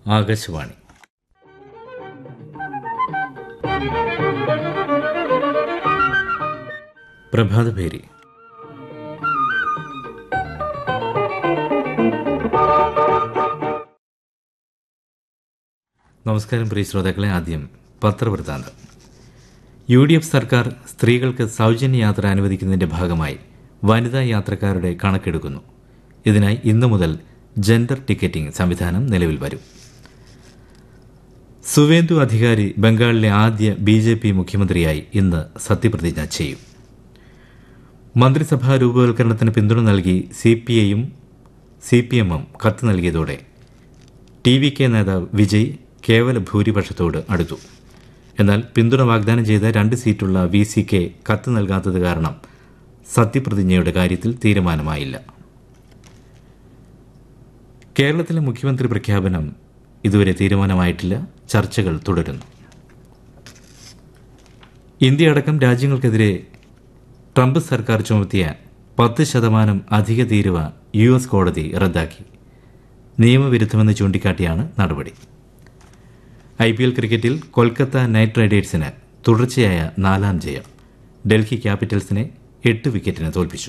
ആകാശവാണി പ്രഭാതഭേരി നമസ്കാരം പ്രിയ ശ്രോതാക്കളെ ആദ്യം പത്രവൃത്താന്തം യു ഡി എഫ് സർക്കാർ സ്ത്രീകൾക്ക് സൗജന്യ യാത്ര അനുവദിക്കുന്നതിന്റെ ഭാഗമായി വനിതാ യാത്രക്കാരുടെ കണക്കെടുക്കുന്നു ഇതിനായി ഇന്നു മുതൽ ജെൻഡർ ടിക്കറ്റിംഗ് സംവിധാനം നിലവിൽ വരും സുവേന്ദു അധികാരി ബംഗാളിലെ ആദ്യ ബി ജെ പി മുഖ്യമന്ത്രിയായി ഇന്ന് സത്യപ്രതിജ്ഞ ചെയ്യും മന്ത്രിസഭാ രൂപവൽക്കരണത്തിന് പിന്തുണ നൽകി സി പി ഐയും സി പി എമ്മും കത്ത് നൽകിയതോടെ ടി വി കെ നേതാവ് വിജയ് കേവല ഭൂരിപക്ഷത്തോട് അടുത്തു എന്നാൽ പിന്തുണ വാഗ്ദാനം ചെയ്ത രണ്ട് സീറ്റുള്ള വി സി കെ കത്ത് നൽകാത്തത് കാരണം സത്യപ്രതിജ്ഞയുടെ കാര്യത്തിൽ തീരുമാനമായില്ല കേരളത്തിലെ മുഖ്യമന്ത്രി പ്രഖ്യാപനം ഇതുവരെ തീരുമാനമായിട്ടില്ല ചർച്ചകൾ തുടരുന്നു ഇന്ത്യ അടക്കം രാജ്യങ്ങൾക്കെതിരെ ട്രംപ് സർക്കാർ ചുമത്തിയ പത്ത് ശതമാനം അധിക തീരുവ യു എസ് കോടതി റദ്ദാക്കി നിയമവിരുദ്ധമെന്ന് ചൂണ്ടിക്കാട്ടിയാണ് നടപടി ഐ പി എൽ ക്രിക്കറ്റിൽ കൊൽക്കത്ത നൈറ്റ് റൈഡേഴ്സിന് തുടർച്ചയായ നാലാം ജയം ഡൽഹി ക്യാപിറ്റൽസിനെ എട്ട് വിക്കറ്റിന് തോൽപ്പിച്ചു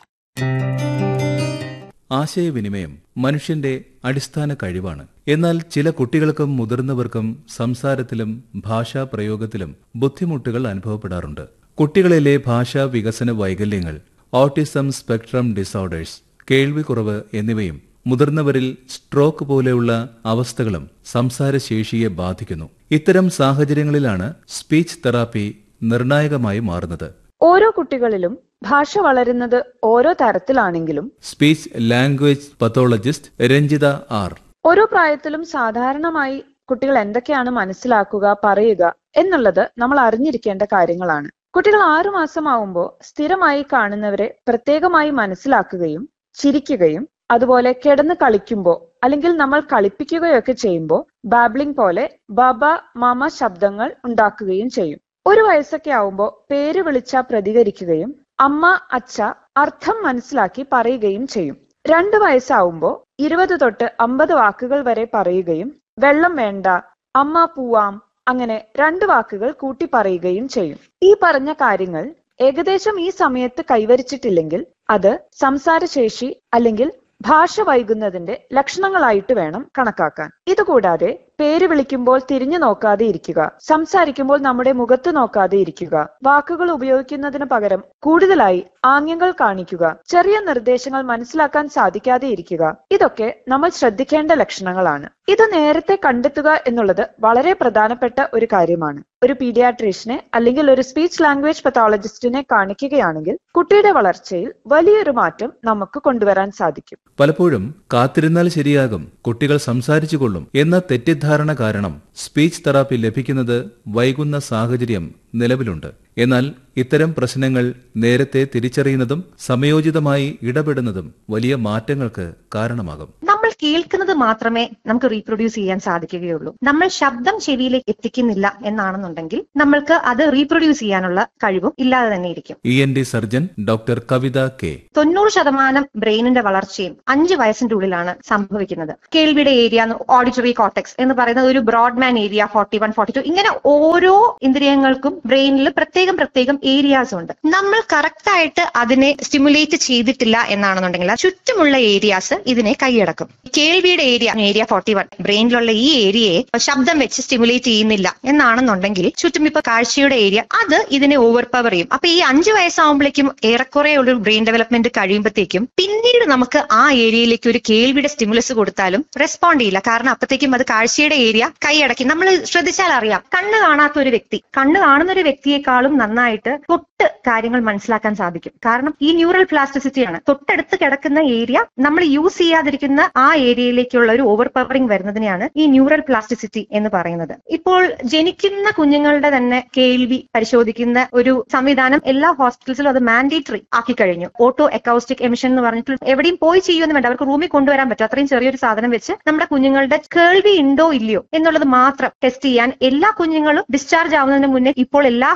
ആശയവിനിമയം മനുഷ്യന്റെ അടിസ്ഥാന കഴിവാണ് എന്നാൽ ചില കുട്ടികൾക്കും മുതിർന്നവർക്കും സംസാരത്തിലും ഭാഷാ പ്രയോഗത്തിലും ബുദ്ധിമുട്ടുകൾ അനുഭവപ്പെടാറുണ്ട് കുട്ടികളിലെ ഭാഷാ വികസന വൈകല്യങ്ങൾ ഓട്ടിസം സ്പെക്ട്രം ഡിസോർഡേഴ്സ് കേൾവിക്കുറവ് എന്നിവയും മുതിർന്നവരിൽ സ്ട്രോക്ക് പോലെയുള്ള അവസ്ഥകളും സംസാരശേഷിയെ ബാധിക്കുന്നു ഇത്തരം സാഹചര്യങ്ങളിലാണ് സ്പീച്ച് തെറാപ്പി നിർണായകമായി മാറുന്നത് ഓരോ കുട്ടികളിലും ഭാഷ വളരുന്നത് ഓരോ തരത്തിലാണെങ്കിലും speech language pathologist Ranjitha R ഓരോ പ്രായത്തിലും സാധാരണമായി കുട്ടികൾ എന്തൊക്കെയാണ് മനസ്സിലാക്കുക പറയുക എന്നുള്ളത് നമ്മൾ അറിഞ്ഞിരിക്കേണ്ട കാര്യങ്ങളാണ് കുട്ടികൾ ആറു മാസമാവുമ്പോൾ സ്ഥിരമായി കാണുന്നവരെ പ്രത്യേകമായി മനസ്സിലാക്കുകയും ചിരിക്കുകയും അതുപോലെ കിടന്ന് കളിക്കുമ്പോൾ അല്ലെങ്കിൽ നമ്മൾ കളിപ്പിക്കുകയൊക്കെ ചെയ്യുമ്പോൾ ബാബ്ലിംഗ് പോലെ ബാബ മാമ ശബ്ദങ്ങൾ ഉണ്ടാക്കുകയും ചെയ്യും ഒരു വയസ്സൊക്കെ ആവുമ്പോൾ പേര് വിളിച്ച പ്രതികരിക്കുകയും അമ്മ അച്ഛ അർത്ഥം മനസ്സിലാക്കി പറയുകയും ചെയ്യും രണ്ട് വയസ്സാവുമ്പോൾ ഇരുപത് തൊട്ട് അമ്പത് വാക്കുകൾ വരെ പറയുകയും വെള്ളം വേണ്ട അമ്മ പൂവാം അങ്ങനെ രണ്ട് വാക്കുകൾ കൂട്ടി പറയുകയും ചെയ്യും ഈ പറഞ്ഞ കാര്യങ്ങൾ ഏകദേശം ഈ സമയത്ത് കൈവരിച്ചിട്ടില്ലെങ്കിൽ അത് സംസാരശേഷി അല്ലെങ്കിൽ ഭാഷ വൈകുന്നതിന്റെ ലക്ഷണങ്ങളായിട്ട് വേണം കണക്കാക്കാൻ ഇതുകൂടാതെ പേര് വിളിക്കുമ്പോൾ തിരിഞ്ഞു നോക്കാതെ ഇരിക്കുക സംസാരിക്കുമ്പോൾ നമ്മുടെ മുഖത്ത് നോക്കാതെ ഇരിക്കുക വാക്കുകൾ ഉപയോഗിക്കുന്നതിന് പകരം കൂടുതലായി ആംഗ്യങ്ങൾ കാണിക്കുക ചെറിയ നിർദ്ദേശങ്ങൾ മനസ്സിലാക്കാൻ സാധിക്കാതെ ഇരിക്കുക ഇതൊക്കെ നമ്മൾ ശ്രദ്ധിക്കേണ്ട ലക്ഷണങ്ങളാണ് ഇത് നേരത്തെ കണ്ടെത്തുക എന്നുള്ളത് വളരെ പ്രധാനപ്പെട്ട ഒരു കാര്യമാണ് ഒരു പീഡിയാട്രീഷ്യനെ അല്ലെങ്കിൽ ഒരു സ്പീച്ച് ലാംഗ്വേജ് പത്തോളജിസ്റ്റിനെ കാണിക്കുകയാണെങ്കിൽ കുട്ടിയുടെ വളർച്ചയിൽ വലിയൊരു മാറ്റം നമുക്ക് കൊണ്ടുവരാൻ സാധിക്കും പലപ്പോഴും കാത്തിരുന്നാൽ ശരിയാകും കുട്ടികൾ സംസാരിച്ചുകൊള്ളും എന്ന തെറ്റിദ്ധാരണ കാരണം സ്പീച്ച് തെറാപ്പി ലഭിക്കുന്നത് വൈകുന്ന സാഹചര്യം നിലവിലുണ്ട് എന്നാൽ ഇത്തരം പ്രശ്നങ്ങൾ നേരത്തെ തിരിച്ചറിയുന്നതും സമയോചിതമായി ഇടപെടുന്നതും വലിയ മാറ്റങ്ങൾക്ക് കാരണമാകും നമ്മൾ കേൾക്കുന്നത് മാത്രമേ നമുക്ക് റീപ്രൊഡ്യൂസ് ചെയ്യാൻ സാധിക്കുകയുള്ളൂ നമ്മൾ ശബ്ദം ചെവിയിലേക്ക് എത്തിക്കുന്നില്ല എന്നാണെന്നുണ്ടെങ്കിൽ നമ്മൾക്ക് അത് റീപ്രൊഡ്യൂസ് ചെയ്യാനുള്ള കഴിവും ഇല്ലാതെ തന്നെ ഇരിക്കും E N D surgeon doctor Kavitha K തൊണ്ണൂറ് ശതമാനം ബ്രെയിനിന്റെ വളർച്ചയും അഞ്ച് വയസ്സിന്റെ ഉള്ളിലാണ് സംഭവിക്കുന്നത് കേൾവിയുടെ ഏരിയ ഓഡിറ്ററി കോട്ടക്സ് എന്ന് പറയുന്നത് ഒരു Brodmann area forty one forty two ഇങ്ങനെ ഓരോ ഇന്ദ്രിയങ്ങൾക്കും ബ്രെയിനിൽ പ്രത്യേകം പ്രത്യേകം ഏരിയാസ് ഉണ്ട് നമ്മൾ കറക്റ്റ് ആയിട്ട് അതിനെ സ്റ്റിമുലേറ്റ് ചെയ്തിട്ടില്ല എന്നാണെന്നുണ്ടെങ്കിൽ ചുറ്റുമുള്ള ഏരിയാസ് ഇതിനെ കൈയടക്കും കേൾവിയുടെ ഏരിയ ഏരിയ ഫോർട്ടി വൺ ബ്രെയിനിലുള്ള ഈ ഏരിയയെ ശബ്ദം വെച്ച് സ്റ്റിമുലേറ്റ് ചെയ്യുന്നില്ല എന്നാണെന്നുണ്ടെങ്കിൽ ചുറ്റും ഇപ്പൊ കാഴ്ചയുടെ ഏരിയ അത് ഇതിനെ ഓവർ പവർ ചെയ്യും അപ്പൊ ഈ അഞ്ചു വയസ്സാകുമ്പോഴേക്കും ഏറെക്കുറെ ഒരു ബ്രെയിൻ ഡെവലപ്മെന്റ് കഴിയുമ്പോഴത്തേക്കും പിന്നീട് നമുക്ക് ആ ഏരിയയിലേക്ക് ഒരു കേൾവിയുടെ സ്റ്റിമുലസ് കൊടുത്താലും റെസ്പോണ്ട് ചെയ്യില്ല കാരണം അപ്പത്തേക്കും അത് കാഴ്ചയുടെ ഏരിയ കൈയടക്കി നമ്മൾ ശ്രദ്ധിച്ചാൽ അറിയാം കണ്ണ് കാണാത്ത ഒരു വ്യക്തി കണ്ണ് കാണുന്ന ഒരു വ്യക്തിയെക്കാളും നന്നായിട്ട് തൊട്ട് കാര്യങ്ങൾ മനസ്സിലാക്കാൻ സാധിക്കും കാരണം ഈ ന്യൂറൽ പ്ലാസ്റ്റിസിറ്റിയാണ് തൊട്ടടുത്ത് കിടക്കുന്ന ഏരിയ നമ്മൾ യൂസ് ചെയ്യാതിരിക്കുന്ന ആ ഏരിയയിലേക്കുള്ള ഒരു ഓവർ പവറിംഗ് വരുന്നതിനെയാണ് ഈ ന്യൂറൽ പ്ലാസ്റ്റിസിറ്റി എന്ന് പറയുന്നത് ഇപ്പോൾ ജനിക്കുന്ന കുഞ്ഞുങ്ങളുടെ തന്നെ കേൾവി പരിശോധിക്കുന്ന ഒരു സംവിധാനം എല്ലാ ഹോസ്പിറ്റൽസിലും അത് മാൻഡേറ്ററി ആക്കി കഴിഞ്ഞു ഓട്ടോ അക്കൗസ്റ്റിക് എമിഷൻ എന്ന് പറഞ്ഞിട്ട് എവിടെയും പോയി ചെയ്യുമെന്ന് വേണ്ട അവർക്ക് റൂമിൽ കൊണ്ടുവരാൻ പറ്റും അത്രയും ചെറിയൊരു സാധനം വെച്ച് നമ്മുടെ കുഞ്ഞുങ്ങളുടെ കേൾവി ഉണ്ടോ ഇല്ലയോ എന്നുള്ളത് മാത്രം ടെസ്റ്റ് ചെയ്യാൻ എല്ലാ കുഞ്ഞുങ്ങളും ഡിസ്ചാർജ് ആവുന്നതിന് മുന്നേ ഇപ്പോൾ എല്ലാ ഹോസ്പിറ്റലുകളും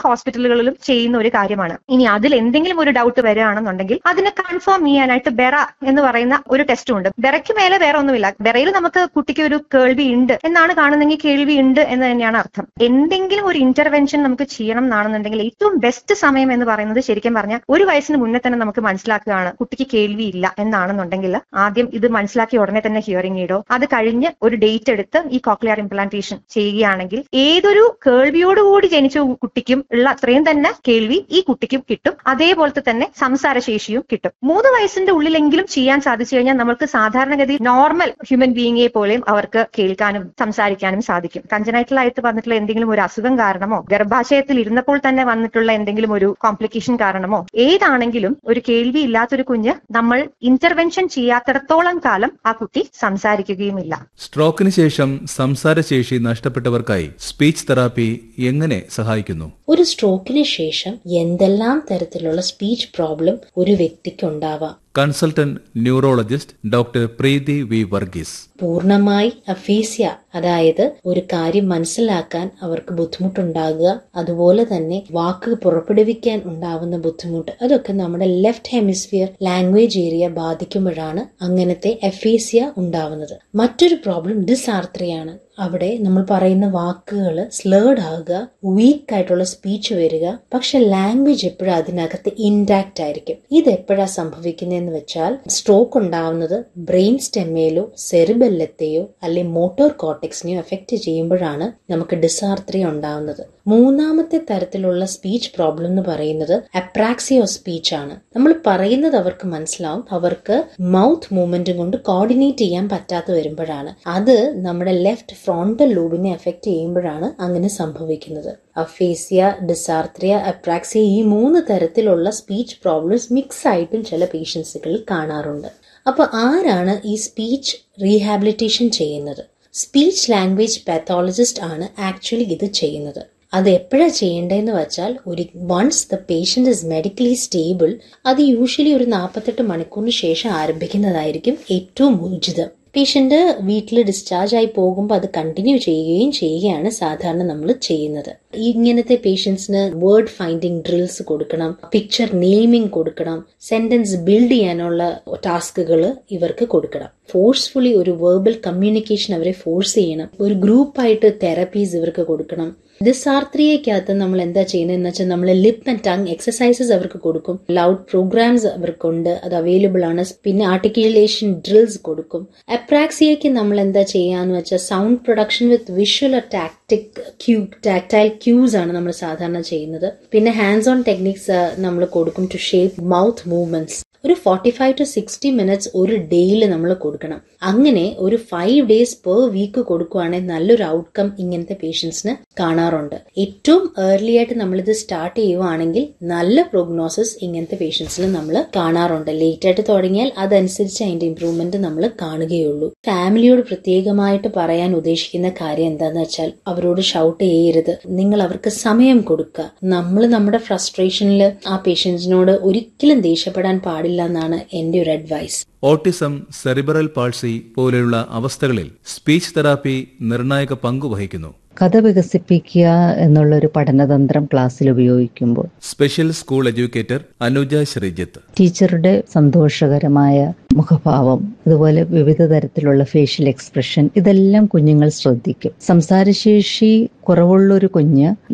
ഹോസ്പിറ്റലുകളിലും ചെയ്യുന്ന ഒരു കാര്യമാണ് ഇനി അതിൽ എന്തെങ്കിലും ഒരു ഡൗട്ട് വരികയാണെന്നുണ്ടെങ്കിൽ അതിനെ കൺഫേം ചെയ്യാനായിട്ട് ബെറ എന്ന് പറയുന്ന ഒരു ടെസ്റ്റും ഉണ്ട് ബെറയ്ക്ക് മേലെ വേറെ ഒന്നുമില്ല ബെറയിൽ നമുക്ക് കുട്ടിക്ക് ഒരു കേൾവി ഉണ്ട് എന്നാണ് കാണുന്നെങ്കിൽ കേൾവി ഉണ്ട് എന്ന് തന്നെയാണ് അർത്ഥം എന്തെങ്കിലും ഒരു ഇന്റർവെൻഷൻ നമുക്ക് ചെയ്യണം എന്നാണെന്നുണ്ടെങ്കിൽ ഏറ്റവും ബെസ്റ്റ് സമയം എന്ന് പറയുന്നത് ശരിക്കും പറഞ്ഞാൽ ഒരു വയസ്സിന് മുന്നേ തന്നെ നമുക്ക് മനസ്സിലാക്കുകയാണ് കുട്ടിക്ക് കേൾവി ഇല്ല എന്നാണെന്നുണ്ടെങ്കിൽ ആദ്യം ഇത് മനസ്സിലാക്കിയ ഉടനെ തന്നെ ഹിയറിംഗ് എയ്ഡോ അത് കഴിഞ്ഞ് ഒരു ഡേറ്റ് എടുത്ത് ഈ കോക്ലിയർ ഇംപ്ലാന്റേഷൻ ചെയ്യുകയാണെങ്കിൽ ഏതൊരു കേൾവിയോടുകൂടി ജനിച്ച കുട്ടിക്കും ഉള്ള അത്രയും തന്നെ കേൾവി ഈ കുട്ടിക്കും കിട്ടും അതേപോലത്തെ തന്നെ സംസാരശേഷിയും കിട്ടും മൂന്ന് വയസ്സിന്റെ ഉള്ളിലെങ്കിലും ചെയ്യാൻ സാധിച്ചു കഴിഞ്ഞാൽ നമുക്ക് സാധാരണഗതി നോർമൽ ഹ്യൂമൻ ബീയിങ്ങെ പോലെയും അവർക്ക് കേൾക്കാനും സംസാരിക്കാനും സാധിക്കും കഞ്ചനൈറ്റലായിട്ട് വന്നിട്ടുള്ള എന്തെങ്കിലും ഒരു അസുഖം കാരണമോ ഗർഭാശയത്തിൽ ഇരുന്നപ്പോൾ തന്നെ വന്നിട്ടുള്ള എന്തെങ്കിലും ഒരു കോംപ്ലിക്കേഷൻ കാരണമോ ഏതാണെങ്കിലും ഒരു കേൾവി ഇല്ലാത്തൊരു കുഞ്ഞ് നമ്മൾ ഇന്റർവെൻഷൻ ചെയ്യാത്തിടത്തോളം കാലം ആ കുട്ടി സംസാരിക്കുകയുമില്ല സ്ട്രോക്കിന് ശേഷം സംസാരശേഷി നഷ്ടപ്പെട്ടവർക്കായി സ്പീച്ച് തെറാപ്പി എങ്ങനെ സഹായിക്കുന്നു ഒരു സ്ട്രോക്കിന് ശേഷം എന്തെല്ലാം തരത്തിലുള്ള സ്പീച്ച് പ്രോബ്ലം ഒരു വ്യക്തിക്ക് ഉണ്ടാവാം consultant neurologist doctor Preethi V Varghese പൂർണ്ണമായി അഫീസ്യ അതായത് ഒരു കാര്യം മനസ്സിലാക്കാൻ അവർക്ക് ബുദ്ധിമുട്ടുണ്ടാകുക അതുപോലെ തന്നെ വാക്ക് പുറപ്പെടുവിക്കാൻ ഉണ്ടാവുന്ന ബുദ്ധിമുട്ട് അതൊക്കെ നമ്മുടെ ലെഫ്റ്റ് ഹെമിസ്ഫിയർ ലാംഗ്വേജ് ഏരിയ ബാധിക്കുമ്പോഴാണ് അങ്ങനത്തെ എഫീസിയ ഉണ്ടാവുന്നത് മറ്റൊരു പ്രോബ്ലം ഡിസാർത്രയാണ് അവിടെ നമ്മൾ പറയുന്ന വാക്കുകൾ സ്ലേർഡ് ആകുക വീക്ക് ആയിട്ടുള്ള സ്പീച്ച് വരിക പക്ഷെ ലാംഗ്വേജ് എപ്പോഴും അതിനകത്ത് ഇൻടാക്റ്റ് ആയിരിക്കും ഇത് എപ്പോഴാ സംഭവിക്കുന്നതെന്ന് വെച്ചാൽ സ്ട്രോക്ക് ഉണ്ടാവുന്നത് ബ്രെയിൻ സ്റ്റെമ്മയിലോ സെറിബെല്ലത്തെയോ അല്ലെങ്കിൽ മോട്ടോർ കോർട്ടെക്സിനെയോ എഫക്റ്റ് ചെയ്യുമ്പോഴാണ് നമുക്ക് ഡിസാർത്രയ ഉണ്ടാവുന്നത് മൂന്നാമത്തെ തരത്തിലുള്ള സ്പീച്ച് പ്രോബ്ലം എന്ന് പറയുന്നത് അപ്രാക്സിയോ സ്പീച്ച് ആണ് നമ്മൾ പറയുന്നത് അവർക്ക് മനസ്സിലാവും അവർക്ക് മൗത്ത് മൂവ്മെന്റും കൊണ്ട് കോർഡിനേറ്റ് ചെയ്യാൻ പറ്റാതെ വരുമ്പോഴാണ് അത് നമ്മുടെ ലെഫ്റ്റ് ഫ്രോണ്ടൽ ലൂബിനെ എഫക്റ്റ് ചെയ്യുമ്പോഴാണ് അങ്ങനെ സംഭവിക്കുന്നത് അഫേസിയ ഡിസാർത്രയ അപ്രാക്സിയ ഈ മൂന്ന് തരത്തിലുള്ള സ്പീച്ച് പ്രോബ്ലംസ് മിക്സ് ആയിട്ടും ചില പേഷ്യൻസുകളിൽ കാണാറുണ്ട് അപ്പൊ ആരാണ് ഈ സ്പീച്ച് റീഹാബിലിറ്റേഷൻ ചെയ്യുന്നത് സ്പീച്ച് ലാംഗ്വേജ് പാത്തോളജിസ്റ്റ് ആണ് ആക്ച്വലി ഇത് ചെയ്യുന്നത് അത് എപ്പോഴാണ് ചെയ്യേണ്ടതെന്ന് വെച്ചാൽ ഒരു once the patient is medically stable അത് യൂഷ്വലി ഒരു നാൽപ്പത്തെട്ട് മണിക്കൂറിന് ശേഷം ആരംഭിക്കുന്നതായിരിക്കും ഏറ്റവും ഉചിതം പേഷ്യന്റ് വീട്ടിൽ ഡിസ്ചാർജ് ആയി പോകുമ്പോൾ അത് കണ്ടിന്യൂ ചെയ്യുകയും ചെയ്യുകയാണ് സാധാരണ നമ്മൾ ചെയ്യുന്നത് ഇങ്ങനത്തെ പേഷ്യൻസിന് വേർഡ് ഫൈൻഡിങ് ഡ്രിൽസ് കൊടുക്കണം പിക്ചർ നെയിമിംഗ് കൊടുക്കണം സെന്റൻസ് ബിൽഡ് ചെയ്യാനുള്ള ടാസ്കുകൾ ഇവർക്ക് കൊടുക്കണം ഫോഴ്സ്ഫുള്ളി ഒരു വേർബൽ കമ്മ്യൂണിക്കേഷൻ അവരെ ഫോഴ്സ് ചെയ്യണം ഒരു ഗ്രൂപ്പായിട്ട് തെറപ്പീസ് ഇവർക്ക് കൊടുക്കണം ഡിസാർത്രയ്ക്കകത്ത് നമ്മൾ എന്താ ചെയ്യുന്നതെന്ന് വെച്ചാൽ നമ്മൾ ലിപ്പ് ആൻഡ് ടങ് എക്സസൈസസ് അവർക്ക് കൊടുക്കും ലൗഡ് പ്രോഗ്രാംസ് അവർക്കുണ്ട് അത് അവൈലബിൾ ആണ് പിന്നെ ആർട്ടിക്കുലേഷൻ ഡ്രിൽസ് കൊടുക്കും അപ്രാക്സിയയ്ക്ക് നമ്മൾ എന്താ ചെയ്യാന്ന് വെച്ചാൽ sound production with visual tactic cue tactile cues ആണ് നമ്മൾ സാധാരണ ചെയ്യുന്നത് പിന്നെ ഹാൻഡ്സ് ഓൺ ടെക്നിക്സ് നമ്മൾ കൊടുക്കും ടു ഷേപ്പ് മൗത്ത് മൂവ്മെന്റ്സ് ഒരു forty five to sixty minutes ഒരു ഡേയിൽ നമ്മൾ കൊടുക്കണം അങ്ങനെ ഒരു ഫൈവ് ഡേയ്സ് പെർ വീക്ക് കൊടുക്കുവാണെങ്കിൽ നല്ലൊരു ഔട്ട്കം ഇങ്ങനത്തെ പേഷ്യൻസിന് കാണാറുണ്ട് ഏറ്റവും ഏർലി ആയിട്ട് നമ്മളിത് സ്റ്റാർട്ട് ചെയ്യുവാണെങ്കിൽ നല്ല പ്രോഗ്നോസിസ് ഇങ്ങനത്തെ പേഷ്യൻസിൽ നമ്മൾ കാണാറുണ്ട് ലേറ്റ് ആയിട്ട് തുടങ്ങിയാൽ അതനുസരിച്ച് അതിന്റെ ഇമ്പ്രൂവ്മെന്റ് നമ്മൾ കാണുകയുള്ളൂ ഫാമിലിയോട് പ്രത്യേകമായിട്ട് പറയാൻ ഉദ്ദേശിക്കുന്ന കാര്യം എന്താന്ന് വെച്ചാൽ അവരോട് ഷൗട്ട് ചെയ്യരുത് നിങ്ങൾ അവർക്ക് സമയം കൊടുക്കുക നമ്മൾ നമ്മുടെ ഫ്രസ്ട്രേഷനിൽ ആ പേഷ്യൻസിനോട് ഒരിക്കലും ദേഷ്യപ്പെടാൻ പാടില്ല എന്നാണ് എന്റെ ഒരു അഡ്വൈസ് ഓട്ടിസം സെറിബറൽ പാൾസി പോലെയുള്ള അവസ്ഥകളിൽ സ്പീച്ച് തെറാപ്പി നിർണായക പങ്ക് വഹിക്കുന്നു കഥ വികസിപ്പിക്കുക എന്നുള്ളൊരു പഠനതന്ത്രം ക്ലാസ്സിൽ ഉപയോഗിക്കുമ്പോൾ special school educator Anuja Sreejith ടീച്ചറുടെ സന്തോഷകരമായ മുഖഭാവം അതുപോലെ വിവിധ തരത്തിലുള്ള ഫേഷ്യൽ എക്സ്പ്രഷൻ ഇതെല്ലാം കുഞ്ഞുങ്ങൾ ശ്രദ്ധിക്കും സംസാരശേഷി കുറവുള്ളൊരു കുഞ്ഞ്